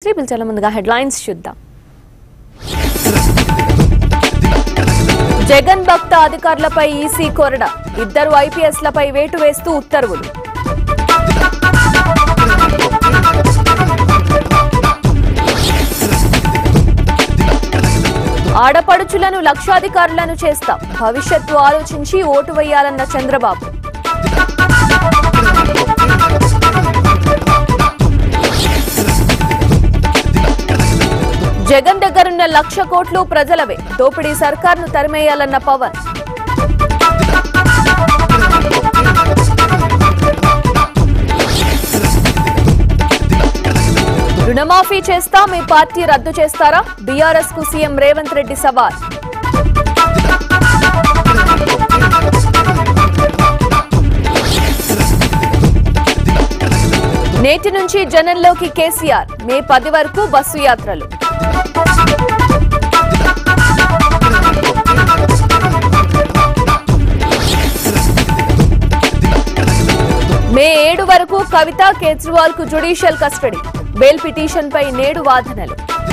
శ్రీ పిలిచాల ముందుగా హెడ్లైన్స్ చూద్దాం జగన్ భక్త అధికారులపై ఈసీ కొరడ ఇద్దరు ఐపీఎస్లపై వేటు వేస్తూ ఉత్తర్వులు ఆడపడుచులను లక్షాధికారులను చేస్తాం భవిష్యత్తు ఆలోచించి ఓటు వేయాలన్న చంద్రబాబు జగన్ దగ్గరున్న లక్ష కోట్లు ప్రజలవే దోపిడీ సర్కార్ను తరిమేయాలన్న పవన్ రుణమాఫీ చేస్తా మీ పార్టీ రద్దు చేస్తారా బీఆర్ఎస్ కు సీఎం రేవంత్ రెడ్డి సవాల్ నేటి నుంచి జనంలోకి కేసీఆర్ మే పది వరకు బస్సు యాత్రలు మే ఏడు వరకు కవిత కేజ్రీవాల్ కు జ్యుడిషియల్ కస్టడీ బెయిల్ పిటిషన్ పై నేడు వాదనలు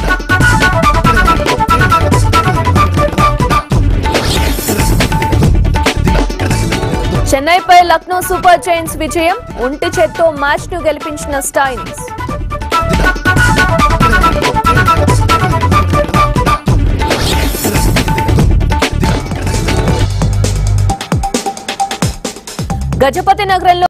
చెన్నైపై లక్నో సూపర్ జైంట్స్ విజయం ఒంటి చేత్తో మ్యాచ్ ను గెలిపించిన స్టైనిస్ గజపతి నగరంలో